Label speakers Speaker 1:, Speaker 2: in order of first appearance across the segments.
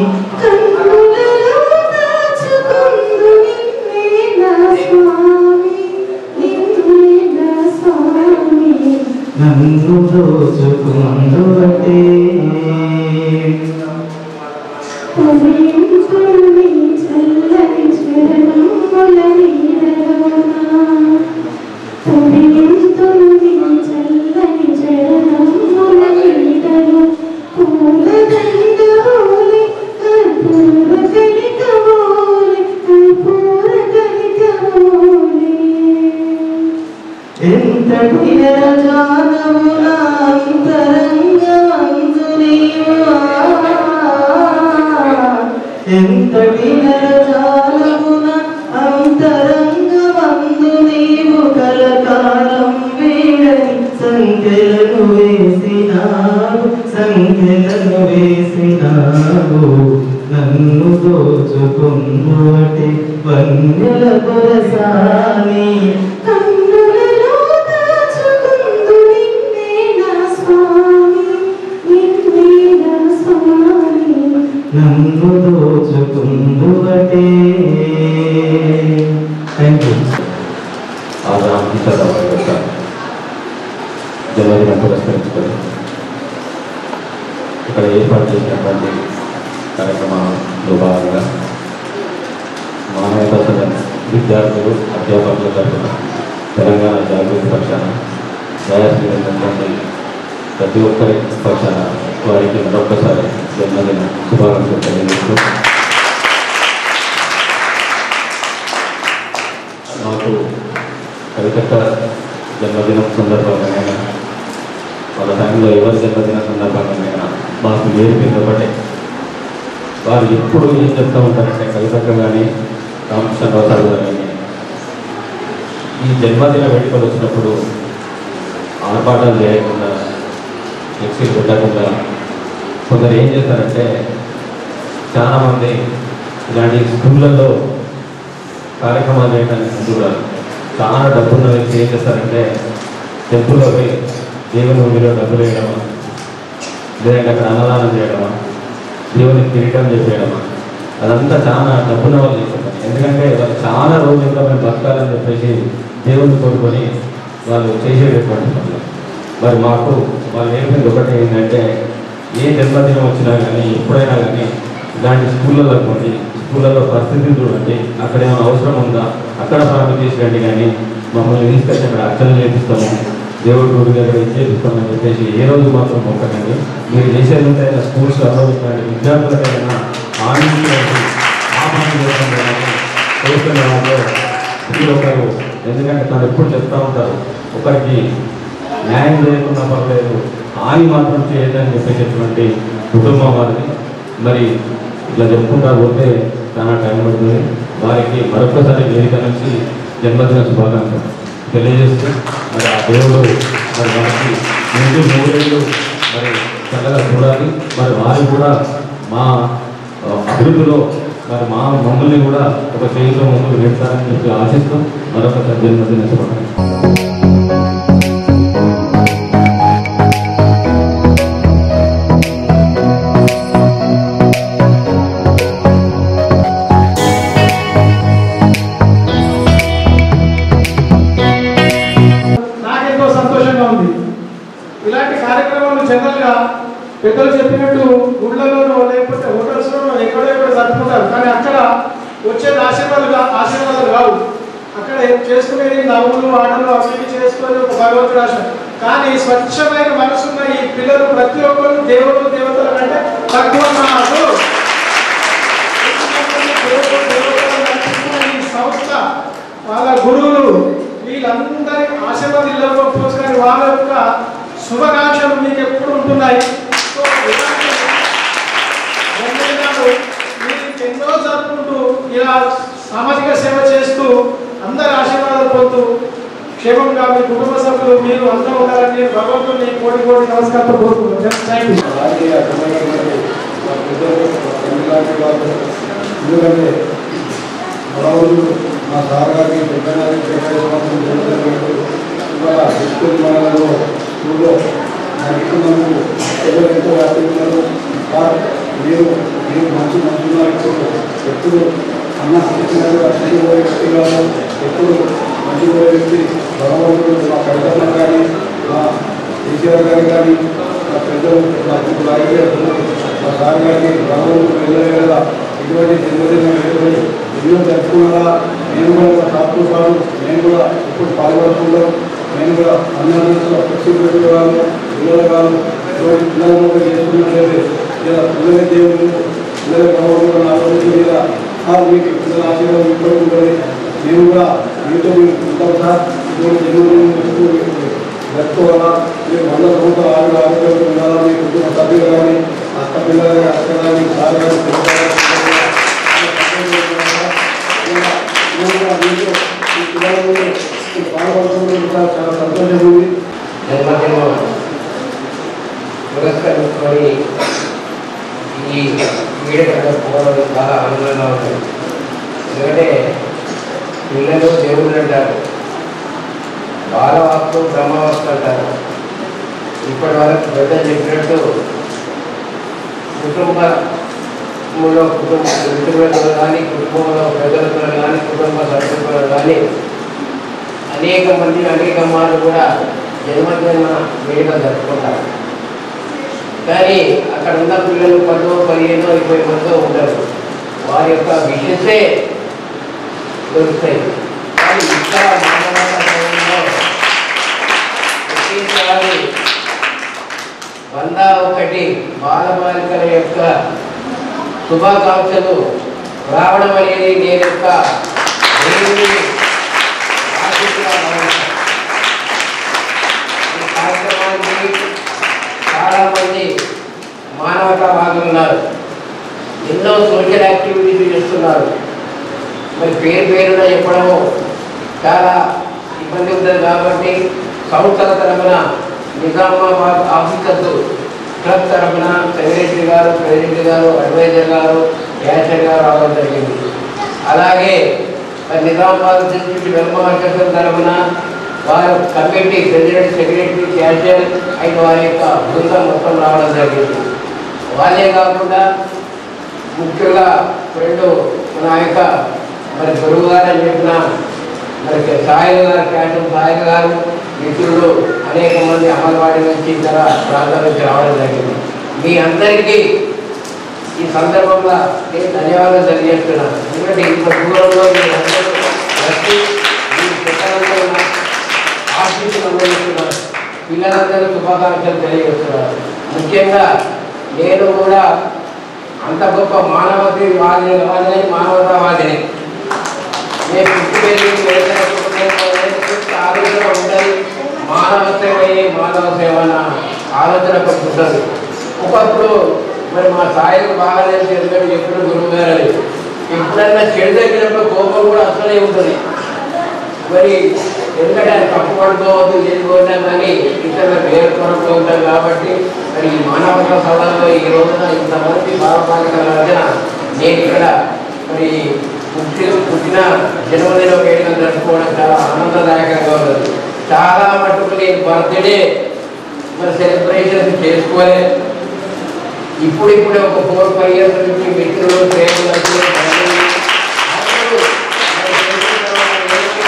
Speaker 1: కన్నులలో దాచుకుందు నిన్నే నా స్వామి నిన్నే నా స్వామి
Speaker 2: నన్ను దోచుకుందువటే
Speaker 1: పవిత్రుని చల్లని చరణముల నీడలోన పవిత్రుని చల్లని చరణముల నీడలో పూలదండోలి కర్పూర కలికవోలి కర్పూర కలికవోలి
Speaker 2: ఎంతటి జానమున అంతరంగమందు నీవా ఎంతటి జానమున అంతరంగమందు నీవు కలకాలం వీడని సంఖ్యలను వేసినావు సంఖ్యలను వేసినావు నన్ను దోచుకున్నటి వన్యల పురసాని
Speaker 1: కన్నులలో దాచుకుందు నిన్నే నా స్వామి నిన్నే నా స్వామి
Speaker 2: నన్ను దోచుకుందువటే థ్యాంక్ యూ
Speaker 3: ఆదాం సీతారామ యొక్క జన్మదినం పురస్కరించుకొని ఇక్కడ ఏర్పాటు చేసినటువంటి కార్యక్రమంలో భాగంగా మానవత సదన్ విద్యార్థులు అధ్యాపకుల తరఫున తెలంగాణ జాగృతి పక్షాన దయాశ్రీటువంటి ప్రతి ఒక్కరి పక్షాన వారికి మరొకసారి జన్మదిన శుభాకాంక్షలు తెలియజేస్తూ మాకు కవితక్క జన్మదినం సందర్భంగానైనా వాళ్ళ టైంలో ఎవరి జన్మదిన సందర్భంగానైనా మాకు నేర్పింది ఒకటే వారు ఎప్పుడు ఏం చెప్తూ ఉంటారంటే కవితక్క కానీ రామకృష్ణరావు సార్ కానీ ఈ జన్మదిన వేడుకలు వచ్చినప్పుడు ఆర్భాటాలు చేయకుండా ఫ్లెక్సీలు పెట్టకుండా కొందరు ఏం చేస్తారంటే చాలామంది ఇలాంటి స్కూళ్ళల్లో కార్యక్రమాలు చేయడానికి ముందుగా చాలా డబ్బున్న వ్యక్తి ఏం చేస్తారంటే టెంపుల్లో పోయి దేవుని ఉండిలో డబ్బులు వేయడమా లేదంటే అక్కడ అన్నదానం చేయడమా దేవుని కిరీటం చేసేయడమా అదంతా చాలా డబ్బున్న వాళ్ళు చేసే పని ఎందుకంటే వాళ్ళు చాలా రోజులు ఇంకా మేము బతకాలని చెప్పేసి దేవుని కోరుకొని వాళ్ళు చేసేటటువంటి పనులు మరి మాకు వాళ్ళు నేర్పింది ఒకటి ఏంటంటే ఏ జన్మదినం వచ్చినా కానీ ఎప్పుడైనా కానీ ఇలాంటి స్కూళ్ళలో పోండి స్కూళ్ళలో పరిస్థితిని చూడండి అక్కడ ఏమైనా అవసరం ఉందా అక్కడ ప్రారంభం చేసిరండి కానీ మమ్మల్ని తీసుకొచ్చి అక్కడ అర్చన చేపిస్తాము దేవుడి గుడి దగ్గర ఇది చేపిస్తామని చెప్పేసి ఏ రోజు మాత్రం మొక్కకండి మీరు చేసేది ఉంటే స్కూల్స్ అనుభవించండి విద్యార్థులకైనా ఆనందించండి ఆ పని చేస్తుంది చేస్తున్న వాళ్ళు ప్రతి ఒక్కరు ఎందుకంటే తను ఎప్పుడు చెప్తా ఉంటారు ఒకరికి న్యాయం చేయకుండా పర్లేదు హాని మాత్రం చేయొద్దని చెప్పేటటువంటి కుటుంబం వారిని మరి ఇట్లా చెప్పుకుంటా పోతే చాలా టైం పడుతుంది వారికి మరొకసారి వేదిక నుంచి జన్మదిన శుభాకాంక్షలు తెలియజేస్తూ మరి ఆ దేవుడు మరి వారికి ముందు మూడేళ్ళు మరి చక్కగా చూడాలి మరి వారు కూడా మా ఆ, అభివృద్ధిలో మరి మా మమ్మల్ని కూడా ఒక చేతిలో ముందుకు పెడతారని చెప్పి ఆశిస్తూ మరొకసారి జన్మదిన శుభాకాంక్షలు
Speaker 4: నాకెంతో సంతోషంగా ఉంది ఇలాంటి కార్యక్రమాలు జనరల్గా పెద్దలు చెప్పినట్టు గుళ్ళలోనో లేకపోతే హోటల్స్లోనో ఎక్కడో ఎక్కడ జరుపుకుంటారు కానీ అక్కడ వచ్చేది ఆశీర్వాదాలు ఆశీర్వాదాలు కావు అక్కడ చేసుకునేది నవ్వులు ఆటలు అవి చేసుకొని ఒక భగవంతుడు ఆశ కానీ స్వచ్ఛమైన మనసున్న ఈ పిల్లలు ప్రతి ఒక్కరు దేవుడు దేవతల కంటే తక్కువ నాకు దేవుడు దేవతలను నడిపిస్తున్న ఈ సంస్థ వాళ్ళ గురువులు వీళ్ళందరి ఆశీర్వాద ఇళ్లలో పోసుకొని వాళ్ళ యొక్క శుభాకాంక్షలు మీకు ఎప్పుడు ఉంటున్నాయి సో ఇలాంటి జన్మదినాలు మీరు ఎన్నో జరుపుకుంటూ ఇలా సామాజిక సేవ చేస్తూ అందరి ఆశీర్వాదాలు పొందుతూ క్షేమంగా మీ కుటుంబ సభ్యులు మీరు అందరూ ఉండాలని నేను భగవంతుని కోటి కోటి నమస్కారంతో కోరుకుంటున్నాను థ్యాంక్ యూ
Speaker 5: అలాగే అర్థమైనటువంటి మా పెద్దలు తల్లిలాంటి వాళ్ళు ఎందుకంటే మనవులు మా సార్ గారికి పెద్దగారికి వెంకటేశ్వరం జరుగుతున్నట్టు ఇవాళ స్కూల్ మనలో స్కూల్లో నడుస్తున్నందుకు ప్రజలు ఎంతో హ్యాపీ ఉన్నారు సార్ మీరు మీరు మంచి మంచి ఇప్పుడు ఎప్పుడు అన్న చెప్పినట్టుగా చనిపోయే వ్యక్తి కాదు ఎప్పుడు మంచి పోయే వ్యక్తి భగవంతుడు మా పెద్దన్న కానీ మా కేసీఆర్ గారు కానీ మా పెద్దలు మా ఇప్పుడు రాజకీయ మా సార్ గారికి భగవంతుడు వెళ్ళవేళ ఇటువంటి జన్మదిన వేడుకలు ఎన్నో జరుపుకున్నారా నేను కూడా ఒక డాక్టర్ సార్ నేను కూడా ఇప్పుడు పాల్గొనకుండా నేను కూడా అన్నదానంలో ఖర్చు పెట్టేవాళ్ళు పిల్లలు కాదు ఇటువంటి పిల్లలు కూడా చేసుకున్నట్లయితే ఇలా పిల్లల దేవుడు పిల్లల భగవంతుడు ఆలోచన మీద ఆ మీకు పిల్లల ఆశీర్వాదం ఇప్పుడు ఉంటుంది నేను కూడా మీతో మీరు ఉంటాం సార్ ఇటువంటి జన్మదిన జరుపుకోవాలా మీరు వంద సంవత్సరాలు ఆరు ఆరోగ్యంగా ఉండాలా మీ కుటుంబ సభ్యులు కానీ అక్క పిల్లలు కానీ అక్క కానీ సార్ కానీ పిల్లలు కానీ, పిల్లలు కానీ, నేను కూడా మీతో ఈ పిల్లల ముందు ఈ పాల్గొనడం కూడా చాలా సంతోషంగా ఉంది
Speaker 6: జన్మదినం పురస్కరించుకొని ఈ వేడుక జరుపుకోవడం చాలా ఆనందంగా ఉంటుంది ఎందుకంటే పిల్లలు దేవుళ్ళు అంటారు బాలవాక్కు బ్రహ్మవాక్కు అంటారు ఇప్పటి వరకు పెద్దలు చెప్పినట్టు కుటుంబంలో కుటుంబ కుటుంబంలో కానీ కుటుంబంలో పెద్దలతో కానీ కుటుంబ సభ్యులతో కానీ అనేక మంది అనేక మార్లు కూడా జన్మదిన వేడుక జరుపుకుంటారు కానీ అక్కడ ఉన్న పిల్లలు పదో పదిహేను ఇరవై మందో ఉండరు వారి యొక్క విషయసే దొరుకుతాయి కానీ ఇక్కడ మానవతా సమయంలో ఒకేసారి వంద ఒకటి బాలబాలికల యొక్క శుభాకాంక్షలు రావడం అనేది నేను యొక్క దేవుని ఆశీస్సుగా భావిస్తాను. ఈ కార్యక్రమానికి చాలా మంది మానవతావాదులు ఉన్నారు ఎన్నో సోషల్ యాక్టివిటీస్ చేస్తున్నారు మరి పేరు పేరున చెప్పడము చాలా ఇబ్బంది ఉంటుంది కాబట్టి సంస్థల తరఫున నిజామాబాద్ ఆఫీసర్స్ క్లబ్ తరఫున సెక్రటరీ గారు ప్రెసిడెంట్ గారు అడ్వైజర్ గారు క్యాషర్ గారు రావడం జరిగింది అలాగే మరి నిజామాబాద్ డిస్ట్రిక్ట్ వెల్ఫేర్ తరఫున వారు కమిటీ ప్రెసిడెంట్ సెక్రటరీ క్యాషియర్ అయిన వారి యొక్క బృందం మొత్తం రావడం జరిగింది వాళ్ళే కాకుండా ముఖ్యంగా రెండు మన యొక్క మరి గురువు గారు అని చెప్పిన మరి సాయి గారు క్యాటం సాయి గారు మిత్రులు అనేక మంది అమర్వాడి నుంచి ఇతర ప్రాంతాల నుంచి రావడం జరిగింది మీ అందరికీ ఈ సందర్భంగా నేను ధన్యవాదాలు తెలియజేస్తున్నాను ఎందుకంటే ఇంత దూరంలో మీరు అందరూ వచ్చి మీ పుస్తకంలో ఉన్న ఆశీస్సులు అనుభవిస్తున్నారు పిల్లలందరూ శుభాకాంక్షలు తెలియజేస్తున్నారు ముఖ్యంగా నేను కూడా అంత గొప్ప మానవతి వాదిని వాదిని మానవతావాదిని నేను పుట్టి పెరిగి వ్యవసాయ కుటుంబంలో నేను ఆలోచన ఉండదు మానవ సేవయే మానవ సేవ అన్న ఆలోచన ఒకటి ఉంటుంది ఒకప్పుడు మరి మా సాయికి బాగానే చేరుకొని ఎప్పుడు గురువు గారు అని ఎప్పుడన్నా చెడు తగ్గినప్పుడు కోపం కూడా అసలే ఉంటుంది మరి ఎందుకంటే అది తప్పు పడుకోవద్దు చేసుకోవద్దు కానీ ఇతరుల పేరు కొరకు ఉంటాం కాబట్టి మరి ఈ మానవత సభలో ఈ రోజున ఇంతమంది బాలబాలికల మధ్యన నేను ఇక్కడ మరి పుట్టి పుట్టిన జన్మదిన వేడుకలు జరుపుకోవడం చాలా ఆనందదాయకంగా ఉన్నది చాలా మటుకు నేను బర్త్డే మరి సెలబ్రేషన్స్ చేసుకోలే ఇప్పుడు ఇప్పుడే ఒక ఫోర్ ఫైవ్ ఇయర్స్ నుంచి మిత్రులు ప్రేమలు అందరూ అందరూ మరి చేసిన తర్వాత నేను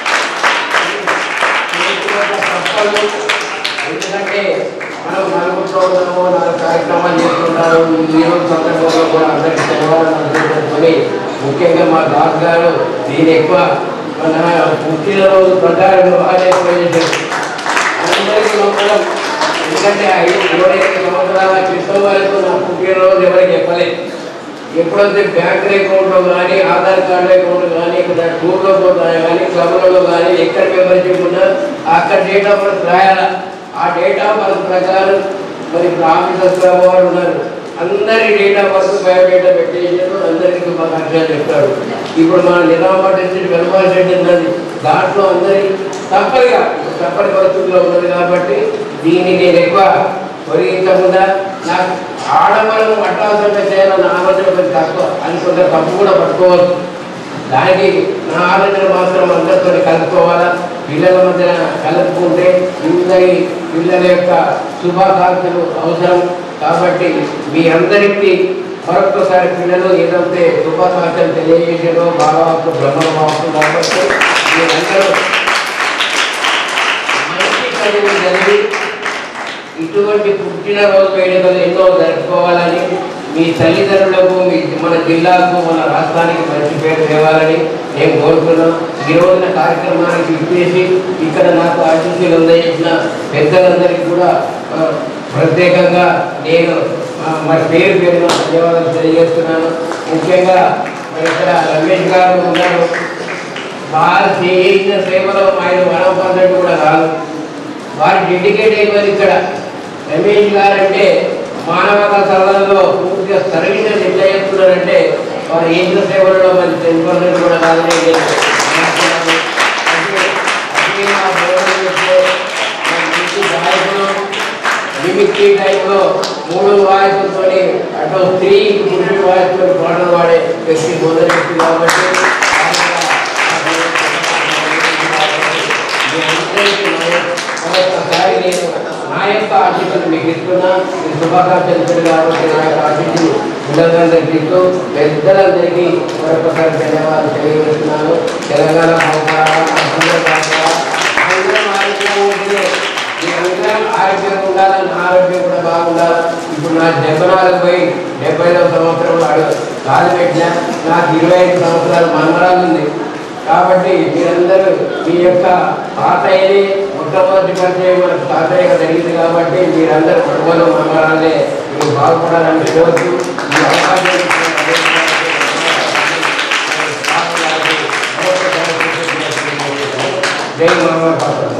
Speaker 6: తప్పదు ఎందుకంటే మనం నలుగురితో ఉన్నాము నాలుగు కార్యక్రమాలు చేస్తుంటారు ఈ రోజు సందర్భంగా కూడా అందరికీ తెలవాలని అనుకుంటున్నామని ముఖ్యంగా మా దాస్ గారు నేను ఎక్కువ మన పుట్టినరోజు ప్రకారం బాగా ఎక్కువ చేశారు అందరికీ నమ్మకం ఎందుకంటే ఐదు ఇరవై ఐదు సంవత్సరాల క్రితం వరకు నా పుట్టినరోజు ఎవరికి చెప్పలేదు ఎప్పుడైతే బ్యాంక్ అకౌంట్లో కానీ ఆధార్ కార్డు అకౌంట్ కానీ ఇక్కడ టూర్లో పోతాయి కానీ క్లబ్లలో కానీ ఎక్కడ మెంబర్షిప్ ఉన్నా అక్కడ డేట్ ఆఫ్ బర్త్ రాయాల ఆ డేట్ ఆఫ్ బర్త్ ప్రకారం మరి ఇప్పుడు ఆఫీసర్స్ వారు ఉన్నారు అందరి డేట్ ఆఫ్ బర్త్ బయోడేటా పెట్టేసారు అందరికీ మాకు అక్షరాలు చెప్తారు ఇప్పుడు మన నిజామాబాద్ డిస్ట్రిక్ట్ వెల్ఫేర్ షెడ్ ఉన్నది దాంట్లో అందరి తప్పనిగా తప్పని పరిస్థితుల్లో ఉన్నది కాబట్టి దీన్ని నేను ఎక్కువ పొరిగించకుండా నాకు ఆడవాళ్ళను అట్టాసంగా చేయాలన్న ఆలోచన కొంచెం తక్కువ అని కొంత తప్పు కూడా పట్టుకోవచ్చు దానికి నా ఆలోచన మాత్రం అందరితో కలుపుకోవాలా పిల్లల మధ్యన కలుపుకుంటే ఇందరి పిల్లల యొక్క శుభాకాంక్షలు అవసరం కాబట్టి మీ అందరికీ మరొకసారి పిల్లలు ఏదైతే శుభాకాంక్షలు తెలియజేసారో బాలవాకు బ్రహ్మవాకు కాబట్టి మీరందరూ మంచి చదువు చదివి ఇటువంటి పుట్టినరోజు వేడుకలు ఎన్నో జరుపుకోవాలని మీ తల్లిదండ్రులకు మీ మన జిల్లాకు మన రాష్ట్రానికి మంచి పేరు తేవాలని నేను కోరుతున్నాను ఈ రోజున కార్యక్రమానికి ఇచ్చేసి ఇక్కడ నాకు ఆశీస్సులు అందజేసిన పెద్దలందరికీ కూడా ఆ, ప్రత్యేకంగా నేను ఆ, మరి పేరు పేరున ధన్యవాదాలు తెలియజేస్తున్నాను ముఖ్యంగా మరి ఇక్కడ రమేష్ గారు ఉన్నారు వారు చేసిన సేవలో ఆయన వరం పొందడం కూడా కాదు వారు డెడికేట్ అయిపోయింది ఇక్కడ రమేష్ గారు అంటే మానవతా సభలలో పూర్తిగా సర్వీసెస్ ఎట్లా చేస్తున్నారంటే వారు చేసిన సేవలలో మరి టెన్ పర్సెంట్ కూడా కాదని నేను అనుకుంటున్నాను. అంటే అదే మా బోధన చేస్తే మరి మంచి గాయకులు మిమిక్రీ టైంలో మూడు వాయిస్లతో అటు స్త్రీ పురుషుడు వాయిస్తో పాటలు పాడే వ్యక్తి మొదటి వ్యక్తి కాబట్టి మీ అందరికీ మరొకసారి నేను నా యొక్క ఆశీస్సులు మీకు ఇస్తున్నా మీ శుభాకాంక్షలు ఇచ్చారు కాబట్టి నా యొక్క ఆశీస్సులు పిల్లలందరికీ ఇస్తూ పెద్దలందరికీ మరొకసారి ధన్యవాదాలు తెలియజేస్తున్నాను తెలంగాణ సంవత్సరాల అందరూ బాగా అందరం ఆరోగ్యంగా ఉంటే మీరందరం ఆరోగ్యంగా ఉండాలి నా ఆరోగ్యం కూడా బాగుండాలి ఇప్పుడు నా జన్మనాలకు పోయి డెబ్బై ఐదవ సంవత్సరంలో అడుగు కాలు పెట్టినా నాకు ఇరవై ఐదు సంవత్సరాలు మనమరాలు ఉంది కాబట్టి మీరందరూ మీ యొక్క తాతయ్యని మొట్టమొదటి పరిచయం మన తాతయ్య జరిగింది కాబట్టి మీరందరూ కుటుంబంలో మనమరాలే మీరు బాగుపడాలని కోరుతూ ఈ అవకాశం ఇచ్చిన జై మనోహర్